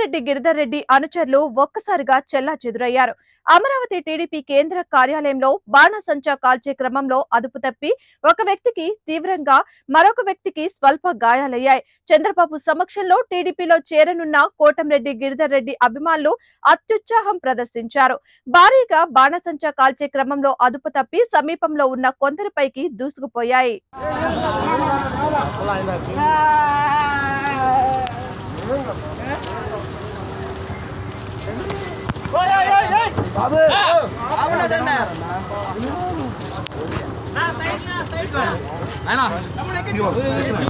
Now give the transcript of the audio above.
కోటంరెడ్డి గిరిధర్ రెడ్డి అనుచరులు ఒక్కసారిగా చెల్లా చెదురయ్యారు అమరావతి టీడీపీ కేంద్ర కార్యాలయంలో బాణసంచా కాల్చే క్రమంలో అదుపు తప్పి ఒక వ్యక్తికి తీవ్రంగా మరొక వ్యక్తికి స్వల్ప గాయాలయ్యాయి చంద్రబాబు సమక్షంలో టీడీపీలో చేరనున్న కోటంరెడ్డి గిరిధర్ రెడ్డి అభిమానులు అత్యుత్సాహం ప్రదర్శించారు భారీగా బాణసంచా కాల్చే క్రమంలో అదుపు తప్పి సమీపంలో ఉన్న కొందరిపైకి దూసుకుపోయాయి ఆయన